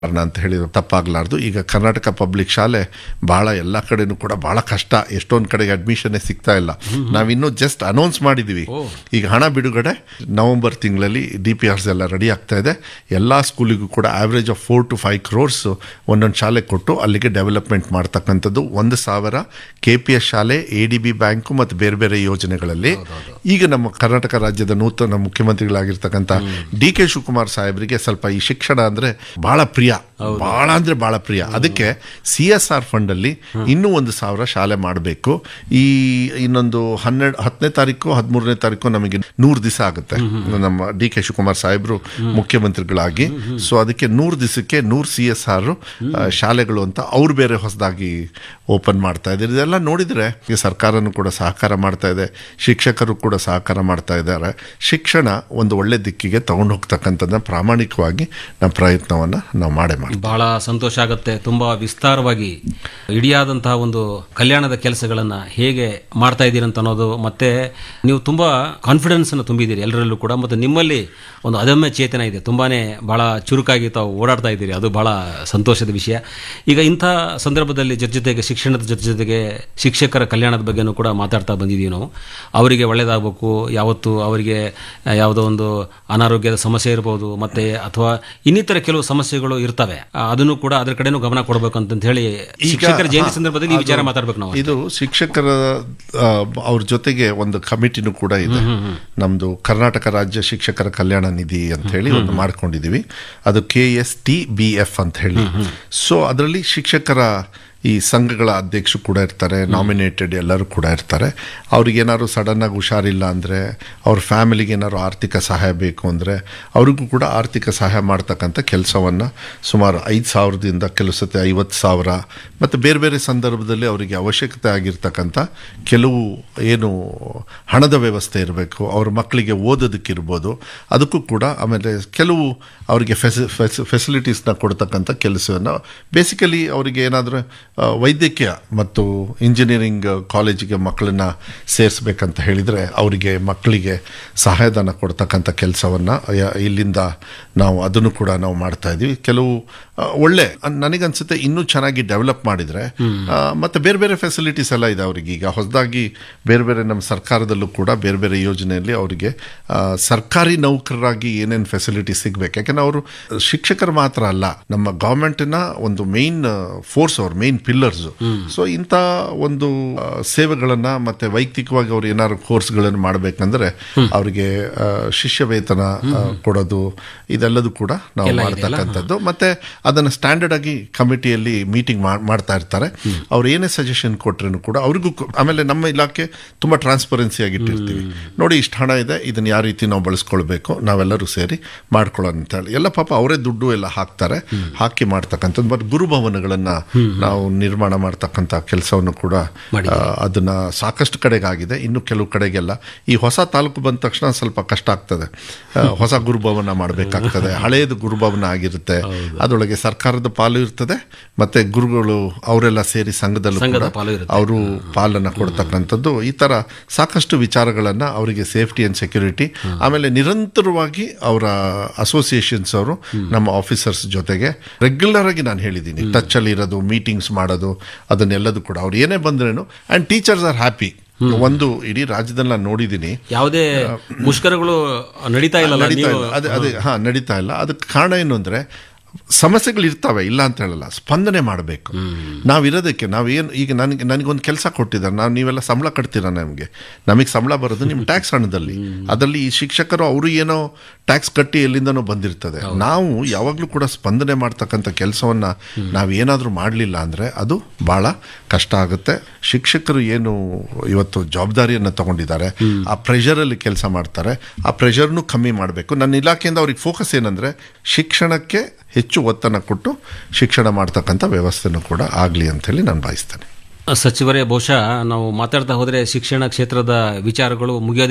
ಕಾರಣ ಅಂತ ಹೇಳಿದ್ರು ತಪ್ಪಾಗಲಾರ್ದು ಈಗ ಕರ್ನಾಟಕ ಪಬ್ಲಿಕ್ ಶಾಲೆ ಬಹಳ ಎಲ್ಲ ಕಡೆನೂ ಕೂಡ ಬಹಳ ಕಷ್ಟ ಎಷ್ಟೊಂದು ಕಡೆಗೆ ಅಡ್ಮಿಷನ್ ಸಿಗ್ತಾ ಇಲ್ಲ ನಾವಿನ್ನೂ ಜಸ್ಟ್ ಅನೌನ್ಸ್ ಮಾಡಿದೀವಿ ಈಗ ಹಣ ಬಿಡುಗಡೆ ನವೆಂಬರ್ ತಿಂಗಳಲ್ಲಿ ಡಿ ಪಿ ಆರ್ಸ್ ಎಲ್ಲ ರೆಡಿ ಆಗ್ತಾ ಇದೆ ಎಲ್ಲ ಸ್ಕೂಲಿಗೂ ಕೂಡ average of four to five crores ಒಂದೊಂದು ಶಾಲೆ ಕೊಟ್ಟು ಅಲ್ಲಿಗೆ ಡೆವಲಪ್ಮೆಂಟ್ ಮಾಡ್ತಕ್ಕಂಥದ್ದು ಒಂದು ಸಾವಿರ ಕೆ ಪಿ ಎಸ್ ಶಾಲೆ ಎ ಡಿ ಬಿ ಬ್ಯಾಂಕು ಮತ್ತು ಬೇರೆ ಬೇರೆ ಯೋಜನೆಗಳಲ್ಲಿ ಈಗ ನಮ್ಮ ಕರ್ನಾಟಕ ರಾಜ್ಯದ ನೂತನ ಮುಖ್ಯಮಂತ್ರಿಗಳಾಗಿರ್ತಕ್ಕಂಥ ಡಿ ಕೆ ಶಿವಕುಮಾರ್ ಸಾಹೇಬರಿಗೆ ಸ್ವಲ್ಪ ಈ ಶಿಕ್ಷಣ ಅಂದ್ರೆ ಬಹಳ ಪ್ರಿಯ ಬಹಳ ಅಂದ್ರೆ ಬಹಳ ಪ್ರಿಯ ಅದಕ್ಕೆ ಸಿ ಎಸ್ ಆರ್ ಫಂಡ್ ಅಲ್ಲಿ ಇನ್ನೂ ಒಂದು ಸಾವಿರ ಶಾಲೆ ಮಾಡಬೇಕು ಈ ಇನ್ನೊಂದು ಹನ್ನೆರಡು ಹತ್ತನೇ ತಾರೀಕು ಹದಿಮೂರನೇ ತಾರೀಕು ನಮಗೆ ನೂರು ದಿವಸ ಆಗುತ್ತೆ ನಮ್ಮ ಡಿ ಕೆ ಶಿವಕುಮಾರ್ ಸಾಹೇಬರು ಮುಖ್ಯಮಂತ್ರಿಗಳಾಗಿ ಸೊ ಅದಕ್ಕೆ ನೂರು ದಿವಸಕ್ಕೆ ನೂರು ಸಿ ಎಸ್ ಆರ್ ಶಾಲೆಗಳು ಅಂತ ಅವ್ರು ಬೇರೆ ಹೊಸದಾಗಿ ಓಪನ್ ಮಾಡ್ತಾ ಇದ್ದಾರೆ ಇದೆಲ್ಲ ನೋಡಿದ್ರೆ ಈ ಸರ್ಕಾರನೂ ಕೂಡ ಸಹಕಾರ ಮಾಡ್ತಾ ಇದೆ ಶಿಕ್ಷಕರು ಕೂಡ ಸಹಕಾರ ಮಾಡ್ತಾ ಇದ್ದಾರೆ ಶಿಕ್ಷಣ ಒಂದು ಒಳ್ಳೆ ದಿಕ್ಕಿಗೆ ತಗೊಂಡು ಹೋಗ್ತಕ್ಕಂಥದ್ದನ್ನ ಪ್ರಾಮಾಣಿಕವಾಗಿ ನಮ್ಮ ಪ್ರಯತ್ನವನ್ನ ನಾವು ಮಾಡೇ ಮಾಡ್ತೀವಿ ಬಹಳ ಸಂತೋಷ ಆಗುತ್ತೆ ತುಂಬಾ ವಿಸ್ತಾರವಾಗಿ ಇಡಿಯಾದಂತಹ ಒಂದು ಕಲ್ಯಾಣದ ಕೆಲಸಗಳನ್ನ ಹೇಗೆ ಮಾಡ್ತಾ ಇದ್ದೀರಿ ಅಂತ ಅನ್ನೋದು ಮತ್ತೆ ನೀವು ತುಂಬಾ ಕಾನ್ಫಿಡೆನ್ಸ್ ಅನ್ನು ತುಂಬಿದ್ದೀರಿ ಎಲ್ಲರಲ್ಲೂ ಕೂಡ ಮತ್ತೆ ನಿಮ್ಮಲ್ಲಿ ಒಂದು ಅದಮ್ಯ ಚೇತನ ಇದೆ ತುಂಬಾನೇ ಬಹಳ ಚುರುಕಾಗಿ ತಾವು ಓಡಾಡ್ತಾ ಇದ್ದೀರಿ ಅದು ಬಹಳ ಸಂತೋಷದ ವಿಷಯ ಈಗ ಇಂಥ ಸಂದರ್ಭದಲ್ಲಿ ಜೊತೆ ಜೊತೆಗೆ ಶಿಕ್ಷಣದ ಜೊತೆ ಜೊತೆಗೆ ಶಿಕ್ಷಕರ ಕಲ್ಯಾಣದ ಬಗ್ಗೆನೂ ಕೂಡ ಮಾತಾಡ್ತಾ ಬಂದಿದ್ದೀವಿ ನಾವು ಅವರಿಗೆ ಒಳ್ಳೇದಾಗಬೇಕು ಯಾವತ್ತು ಅವರಿಗೆ ಯಾವುದೋ ಒಂದು ಅನಾರೋಗ್ಯದ ಸಮಸ್ಯೆ ಇರಬಹುದು ಮತ್ತೆ ಅಥವಾ ಇನ್ನಿತರ ಕೆಲವು ಸಮಸ್ಯೆಗಳು ಇರ್ತವೆ ಆ, ಅದನ್ನು ಕೂಡ ಅದ್ರ ಕಡೆನೂ ಗಮನ ಕೊಡಬೇಕು ಅಂತ ಹೇಳಿ ಶಿಕ್ಷಕರ ಜಯಂತಿ ಸಂದರ್ಭದಲ್ಲಿ ಈ ವಿಚಾರ ಮಾತಾಡ್ಬೇಕು ನಾವು ಇದು ಶಿಕ್ಷಕರ ಆ, ಅವ್ರ ಜೊತೆಗೆ ಒಂದು ಕಮಿಟಿನೂ ಕೂಡ ಇದೆ ನಮ್ದು ಕರ್ನಾಟಕ ರಾಜ್ಯ ಶಿಕ್ಷಕರ ಕಲ್ಯಾಣ ನಿಧಿ ಅಂತ ಹೇಳಿ ಒಂದು ಮಾಡ್ಕೊಂಡಿದೀವಿ ಅದು K S T B F ಅಂತ ಹೇಳಿ ಸೊ ಅದರಲ್ಲಿ ಶಿಕ್ಷಕರ ಈ ಸಂಘಗಳ ಅಧ್ಯಕ್ಷರು ಕೂಡ ಇರ್ತಾರೆ ನಾಮಿನೇಟೆಡ್ ಎಲ್ಲರೂ ಕೂಡ ಇರ್ತಾರೆ ಅವ್ರಿಗೆ ಏನಾದ್ರು ಸಡನ್ ಆಗಿ ಹುಷಾರಿಲ್ಲ ಅಂದರೆ ಅವ್ರ ಫ್ಯಾಮಿಲಿಗೆ ಏನಾದ್ರು ಆರ್ಥಿಕ ಸಹಾಯ ಬೇಕು ಅಂದರೆ ಅವ್ರಿಗೂ ಕೂಡ ಆರ್ಥಿಕ ಸಹಾಯ ಮಾಡ್ತಕ್ಕಂಥ ಕೆಲಸವನ್ನು ಸುಮಾರು ಐದು ಸಾವಿರದಿಂದ ಕೆಲವು ಸತಿ ಐವತ್ತು ಸಾವಿರ ಮತ್ತು ಬೇರೆ ಬೇರೆ ಸಂದರ್ಭದಲ್ಲಿ ಅವರಿಗೆ ಅವಶ್ಯಕತೆ ಆಗಿರ್ತಕ್ಕಂಥ ಕೆಲವು ಏನು ಹಣದ ವ್ಯವಸ್ಥೆ ಇರಬೇಕು ಅವ್ರ ಮಕ್ಕಳಿಗೆ ಓದೋದಕ್ಕಿರ್ಬೋದು ಅದಕ್ಕೂ ಕೂಡ ಆಮೇಲೆ ಕೆಲವು ಅವರಿಗೆ ಫೆಸಿ ಫೆಸಿ ಫೆಸಿಲಿಟೀಸ್ನ ಕೊಡ್ತಕ್ಕಂಥ ಕೆಲಸವನ್ನು ಬೇಸಿಕಲಿ ಅವರಿಗೆ ಏನಾದರೂ ವೈದ್ಯಕೀಯ ಮತ್ತು ಇಂಜಿನಿಯರಿಂಗ್ ಕಾಲೇಜಿಗೆ ಮಕ್ಕಳನ್ನ ಸೇರಿಸ್ಬೇಕಂತ ಹೇಳಿದರೆ ಅವರಿಗೆ ಮಕ್ಕಳಿಗೆ ಸಹಾಯಧನ ಕೊಡ್ತಕ್ಕಂಥ ಕೆಲಸವನ್ನು ಇಲ್ಲಿಂದ ನಾವು ಅದನ್ನು ಕೂಡ ನಾವು ಮಾಡ್ತಾ ಇದ್ದೀವಿ ಕೆಲವು ಆ, ಒಳ್ಳೆ ಅನ್- ನನಗನ್ಸುತ್ತೆ ಇನ್ನೂ ಚೆನ್ನಾಗಿ ಡೆವಲಪ್ ಮಾಡಿದರೆ ಮತ್ತು ಬೇರೆ ಬೇರೆ ಫೆಸಿಲಿಟೀಸ್ ಎಲ್ಲ ಇದೆ ಅವರಿಗೆ ಈಗ ಹೊಸದಾಗಿ ಬೇರೆ ಬೇರೆ ನಮ್ಮ ಸರ್ಕಾರದಲ್ಲೂ ಕೂಡ ಬೇರೆ ಬೇರೆ ಯೋಜನೆಯಲ್ಲಿ ಅವರಿಗೆ ಆ, ಸರ್ಕಾರಿ ನೌಕರರಾಗಿ ಏನೇನು ಫೆಸಿಲಿಟಿ ಸಿಗಬೇಕು ಯಾಕಂದ್ರೆ ಅವರು ಶಿಕ್ಷಕರು ಮಾತ್ರ ಅಲ್ಲ ನಮ್ಮ ಗೌರ್ಮೆಂಟಿನ ಒಂದು ಮೇನ್ ಫೋರ್ಸ್ ಅವ್ರ ಮೇನ್ ಪಿಲ್ಲರ್ಸ್ ಸೊ ಇಂಥ ಒಂದು ಆ, ಸೇವೆಗಳನ್ನ ಮತ್ತೆ ವೈಯಕ್ತಿಕವಾಗಿ ಅವ್ರು ಏನಾದ್ರು ಕೋರ್ಸ್ಗಳನ್ನು ಮಾಡಬೇಕಂದ್ರೆ ಅವರಿಗೆ ಆ, ಶಿಷ್ಯ ವೇತನ ಆ, ಕೊಡೋದು ಇದೆಲ್ಲದೂ ಕೂಡ ನಾವು ಮಾಡ್ತಕ್ಕಂಥದ್ದು ಮತ್ತೆ ಅದನ್ನ ಸ್ಟ್ಯಾಂಡರ್ಡ್ ಆಗಿ ಕಮಿಟಿಯಲ್ಲಿ ಮೀಟಿಂಗ್ ಮಾಡ್ತಾ ಇರ್ತಾರೆ ಅವ್ರು ಏನೇ ಸಜೆಷನ್ ಕೊಟ್ರೇನು ಕೂಡ ಅವ್ರಿಗೂ ಕೂ- ಆಮೇಲೆ ನಮ್ಮ ಇಲಾಖೆ ತುಂಬಾ ಟ್ರಾನ್ಸ್ಪರೆನ್ಸಿ ಆಗಿ ಇಟ್ಟಿರ್ತೀವಿ ನೋಡಿ ಇಷ್ಟು ಹಣ ಇದೆ ಇದನ್ನ ಯಾವ ರೀತಿ ನಾವು ಬಳಸ್ಕೊಳ್ಬೇಕು ನಾವೆಲ್ಲರೂ ಸೇರಿ ಮಾಡ್ಕೊಳ್ಳೋಣ ಅಂತ ಹೇಳಿ ಎಲ್ಲ ಪಾಪ ಅವರೇ ದುಡ್ಡು ಎಲ್ಲ ಹಾಕ್ತಾರೆ ಹಾಕಿ ಮಾಡ್ತಕ್ಕಂಥದ್ದು ಮತ್ತು ಗುರುಭವನಗಳನ್ನ ನಾವು ನಿರ್ಮಾಣ ಮಾಡ್ತಕ್ಕಂಥ ಕೆಲಸವನ್ನು ಕೂಡ ಆ, ಅದನ್ನ ಸಾಕಷ್ಟು ಕಡೆಗೆ ಆಗಿದೆ ಇನ್ನು ಕೆಲವು ಕಡೆಗೆಲ್ಲ ಈ ಹೊಸ ತಾಲೂಕು ಬಂದ ತಕ್ಷಣ ಸ್ವಲ್ಪ ಕಷ್ಟ ಆಗ್ತದೆ ಆ, ಹೊಸ ಗುರುಭವನ ಮಾಡಬೇಕಾಗ್ತದೆ ಹಳೆಯದು ಗುರುಭವನ ಆಗಿರುತ್ತೆ ಅದರೊಳಗೆ ಸರ್ಕಾರದ ಪಾಲು ಇರ್ತದೆ ಮತ್ತೆ ಗುರುಗಳು ಅವರೆಲ್ಲ ಸೇರಿ ಸಂಘದಲ್ಲೂ ಸಂಘದ ಕೂಡ ಪಾಲು ಇರುತ್ತೆ. ಅವರು ಪಾಲನ್ನ ಕೊಡ್ತಕ್ಕಂಥದ್ದು ಈ ತರ ಸಾಕಷ್ಟು ವಿಚಾರಗಳನ್ನ ಅವರಿಗೆ ಸೇಫ್ಟಿ ಅಂಡ್ ಸೆಕ್ಯೂರಿಟಿ ಆಮೇಲೆ ನಿರಂತರವಾಗಿ ಅವರ ಅಸೋಸಿಯೇಷನ್ಸ್ ಅವರು ನಮ್ಮ ಆಫೀಸರ್ಸ್ ಜೊತೆಗೆ ರೆಗ್ಯುಲರ್ ಆಗಿ ನಾನು ಹೇಳಿದ್ದೀನಿ ಟಚ್ ಅಲ್ಲಿ ಇರೋದು ಮೀಟಿಂಗ್ಸ್ ಮಾಡೋದು ಅದನ್ನೆಲ್ಲದು ಕೂಡ ಅವ್ರು ಏನೇ ಬಂದ್ರೇನು ಅಂಡ್ ಟೀಚರ್ಸ್ ಆರ್ ಹ್ಯಾಪಿ ಒಂದು ಇಡೀ ರಾಜ್ಯದಲ್ಲಿ ನಾನು ನೋಡಿದ್ದೀನಿ ಯಾವುದೇ ಮುಷ್ಕರಗಳು ನಡೀತಾ ಇಲ್ಲಲ್ಲ ನಡೀತಾ ನೀವು ಇಲ್ಲ ಅದೇ ಅದೇ ಹಾ ನಡೀತಾ ಇಲ್ಲ ಅದಕ್ಕೆ ಕಾರಣ ಏನು ಅಂದ್ರೆ ಸಮಸ್ಯೆಗಳು ಇರ್ತವೆ ಇಲ್ಲ ಅಂತ ಹೇಳಲ್ಲ ಸ್ಪಂದನೆ ಮಾಡಬೇಕು ನಾವಿರೋದಕ್ಕೆ ನಾವೇನು ಈಗ ನನಗೆ ನನಗೊಂದು ಕೆಲಸ ಕೊಟ್ಟಿದ್ದಾರೆ ನಾವು ನೀವೆಲ್ಲ ಸಂಬಳ ಕಟ್ತೀರ ನಮಗೆ ನಮಗೆ ಸಂಬಳ ಬರೋದು ನಿಮ್ಮ ಟ್ಯಾಕ್ಸ್ ಹಣದಲ್ಲಿ ಅದರಲ್ಲಿ ಈ ಶಿಕ್ಷಕರು ಅವರು ಏನೋ ಟ್ಯಾಕ್ಸ್ ಕಟ್ಟಿ ಎಲ್ಲಿಂದನೋ ಬಂದಿರ್ತದೆ ನಾವು ಯಾವಾಗಲೂ ಕೂಡ ಸ್ಪಂದನೆ ಮಾಡ್ತಕ್ಕಂಥ ಕೆಲಸವನ್ನ ನಾವೇನಾದರೂ ಮಾಡಲಿಲ್ಲ ಅಂದರೆ ಅದು ಭಾಳ ಕಷ್ಟ ಆಗುತ್ತೆ ಶಿಕ್ಷಕರು ಏನು ಇವತ್ತು ಜವಾಬ್ದಾರಿಯನ್ನು ತಗೊಂಡಿದ್ದಾರೆ ಆ ಪ್ರೆಷರಲ್ಲಿ ಕೆಲಸ ಮಾಡ್ತಾರೆ ಆ ಪ್ರೆಷರ್ನು ಕಮ್ಮಿ ಮಾಡಬೇಕು ನನ್ನ ಇಲಾಖೆಯಿಂದ ಅವ್ರಿಗೆ ಫೋಕಸ್ ಏನಂದ್ರೆ ಶಿಕ್ಷಣಕ್ಕೆ ಹೆಚ್ಚು ಒತ್ತನ್ನು ಕೊಟ್ಟು ಶಿಕ್ಷಣ ಮಾಡ್ತಕ್ಕಂಥ ವ್ಯವಸ್ಥೆನೂ ಕೂಡ ಆಗಲಿ ಅಂತೇಳಿ ನಾನು ಭಾವಿಸ್ತೇನೆ ಸಚಿವರೇ ಬಹುಶಃ ನಾವು ಮಾತಾಡ್ತಾ ಹೋದ್ರೆ ಶಿಕ್ಷಣ ಕ್ಷೇತ್ರದ ವಿಚಾರಗಳು ಮುಗಿಯೋದೇ ಅಲ್ಲ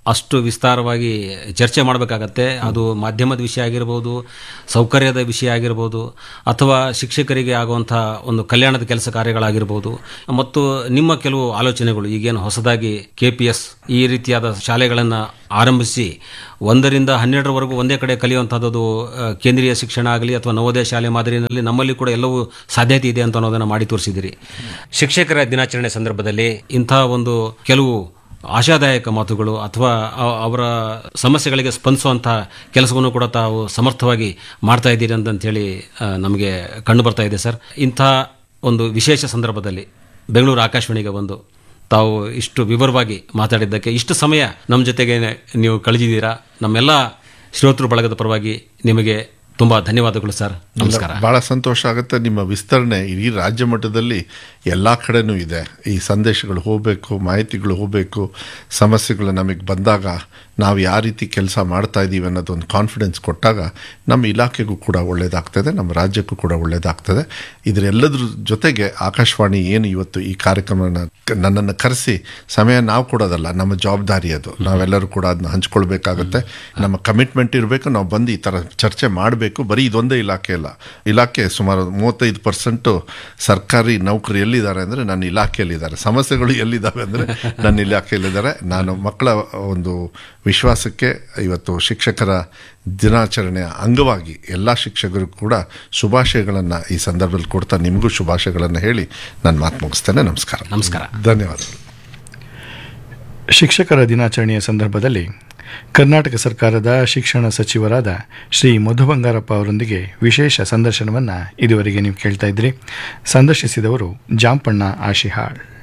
ಅಷ್ಟು ವಿಸ್ತಾರವಾಗಿ ಚರ್ಚೆ ಮಾಡಬೇಕಾಗತ್ತೆ ಅದು ಮಾಧ್ಯಮದ ವಿಷಯ ಆಗಿರ್ಬೋದು ಸೌಕರ್ಯದ ವಿಷಯ ಆಗಿರ್ಬೋದು ಅಥವಾ ಶಿಕ್ಷಕರಿಗೆ ಆಗುವಂತಹ ಒಂದು ಕಲ್ಯಾಣದ ಕೆಲಸ ಕಾರ್ಯಗಳಾಗಿರ್ಬೋದು ಮತ್ತು ನಿಮ್ಮ ಕೆಲವು ಆಲೋಚನೆಗಳು ಈಗೇನು ಹೊಸದಾಗಿ ಕೆ ಪಿ ಎಸ್ ಈ ರೀತಿಯಾದ ಶಾಲೆಗಳನ್ನು ಆರಂಭಿಸಿ ಒಂದರಿಂದ ಹನ್ನೆರಡರವರೆಗೂ ಒಂದೇ ಕಡೆ ಕಲಿಯುವಂಥದ್ದು ಆ, ಕೇಂದ್ರೀಯ ಶಿಕ್ಷಣ ಆಗಲಿ ಅಥವಾ ನವೋದಯ ಶಾಲೆ ಮಾದರಿಯಲ್ಲಿ ನಮ್ಮಲ್ಲಿ ಕೂಡ ಎಲ್ಲವೂ ಸಾಧ್ಯತೆ ಇದೆ ಅಂತ ಅನ್ನೋದನ್ನು ಮಾಡಿ ತೋರಿಸಿದಿರಿ ಶಿಕ್ಷಕರ ದಿನಾಚರಣೆ ಸಂದರ್ಭದಲ್ಲಿ ಇಂತಹ ಒಂದು ಕೆಲವು ಆಶಾದಾಯಕ ಮಾತುಗಳು ಅಥವಾ ಅ- ಅವರ ಸಮಸ್ಯೆಗಳಿಗೆ ಸ್ಪಂದಿಸುವಂತಹ ಕೆಲಸವನ್ನು ಕೂಡ ತಾವು ಸಮರ್ಥವಾಗಿ ಮಾಡ್ತಾ ಇದ್ದೀರಿ ಅಂತಂತೇಳಿ ಆ, ನಮಗೆ ಕಂಡು ಬರ್ತಾ ಇದೆ ಸರ್ ಇಂಥ ಒಂದು ವಿಶೇಷ ಸಂದರ್ಭದಲ್ಲಿ ಬೆಂಗಳೂರು ಆಕಾಶವಾಣಿಗೆ ಬಂದು ತಾವು ಇಷ್ಟು ವಿವರವಾಗಿ ಮಾತಾಡಿದ್ದಕ್ಕೆ ಇಷ್ಟು ಸಮಯ ನಮ್ಮ ಜೊತೆಗೆ ನೀವು ಕಳೆದಿದ್ದೀರಾ ನಮ್ಮೆಲ್ಲ ಶ್ರೋತೃ ಬಳಗದ ಪರವಾಗಿ ನಿಮಗೆ ತುಂಬಾ ಧನ್ಯವಾದಗಳು ಸರ್ ನಮಸ್ಕಾರ ಬಹಳ ಸಂತೋಷ ಆಗುತ್ತೆ ನಿಮ್ಮ ವಿಸ್ತರಣೆ ಇಡೀ ರಾಜ್ಯ ಮಟ್ಟದಲ್ಲಿ ಎಲ್ಲ ಕಡೆನೂ ಇದೆ ಈ ಸಂದೇಶಗಳು ಹೋಗಬೇಕು ಮಾಹಿತಿಗಳು ಹೋಗಬೇಕು ಸಮಸ್ಯೆಗಳು ನಮಗೆ ಬಂದಾಗ ನಾವು ಯಾವ ರೀತಿ ಕೆಲಸ ಮಾಡ್ತಾ ಇದ್ದೀವಿ ಅನ್ನೋದೊಂದು ಕಾನ್ಫಿಡೆನ್ಸ್ ಕೊಟ್ಟಾಗ ನಮ್ಮ ಇಲಾಖೆಗೂ ಕೂಡ ಒಳ್ಳೆಯದಾಗ್ತದೆ ನಮ್ಮ ರಾಜ್ಯಕ್ಕೂ ಕೂಡ ಒಳ್ಳೆಯದಾಗ್ತದೆ ಇದರೆಲ್ಲದ್ರ ಜೊತೆಗೆ ಆಕಾಶವಾಣಿ ಏನು ಇವತ್ತು ಈ ಕಾರ್ಯಕ್ರಮನ ನನ್ನನ್ನು ಕರೆಸಿ ಸಮಯ ನಾವು ಕೊಡೋದಲ್ಲ ನಮ್ಮ ಜವಾಬ್ದಾರಿ ಅದು ನಾವೆಲ್ಲರೂ ಕೂಡ ಅದನ್ನ ಹಂಚ್ಕೊಳ್ಬೇಕಾಗತ್ತೆ ನಮ್ಮ ಕಮಿಟ್ಮೆಂಟ್ ಇರಬೇಕು ನಾವು ಬಂದು ಈ ಥರ ಚರ್ಚೆ ಮಾಡಬೇಕು ಬರೀ ಇದೊಂದೇ ಇಲಾಖೆ ಅಲ್ಲ ಇಲಾಖೆ ಸುಮಾರು ಮೂವತ್ತೈದು ಪರ್ಸೆಂಟು ಸರ್ಕಾರಿ ನೌಕರು ಎಲ್ಲಿದ್ದಾರೆ ಅಂದರೆ ನನ್ನ ಇಲಾಖೆಯಲ್ಲಿದ್ದಾರೆ ಸಮಸ್ಯೆಗಳು ಎಲ್ಲಿದ್ದಾವೆ ಅಂದರೆ ನನ್ನ ಇಲಾಖೆಯಲ್ಲಿದ್ದಾರೆ ನಾನು ಮಕ್ಕಳ ಒಂದು ವಿಶ್ವಾಸಕ್ಕೆ ಇವತ್ತು ಶಿಕ್ಷಕರ ದಿನಾಚರಣೆಯ ಅಂಗವಾಗಿ ಎಲ್ಲ ಶಿಕ್ಷಕರಿಗೂ ಕೂಡ ಶುಭಾಶಯಗಳನ್ನು ಈ ಸಂದರ್ಭದಲ್ಲಿ ಕೊಡ್ತಾ ನಿಮಗೂ ಶುಭಾಶಯಗಳನ್ನು ಹೇಳಿ ನಾನು ಮಾತು ಮುಗಿಸ್ತೇನೆ ನಮಸ್ಕಾರ ನಮಸ್ಕಾರ ಧನ್ಯವಾದಗಳು ಶಿಕ್ಷಕರ ದಿನಾಚರಣೆಯ ಸಂದರ್ಭದಲ್ಲಿ ಕರ್ನಾಟಕ ಸರ್ಕಾರದ ಶಿಕ್ಷಣ ಸಚಿವರಾದ ಶ್ರೀ ಮಧು ಬಂಗಾರಪ್ಪ ಅವರೊಂದಿಗೆ ವಿಶೇಷ ಸಂದರ್ಶನವನ್ನು ಇದುವರೆಗೆ ನೀವು ಕೇಳ್ತಾ ಇದ್ರಿ ಸಂದರ್ಶಿಸಿದವರು ಜಾಂಪಣ್ಣ ಆಶಿಹಾಳ್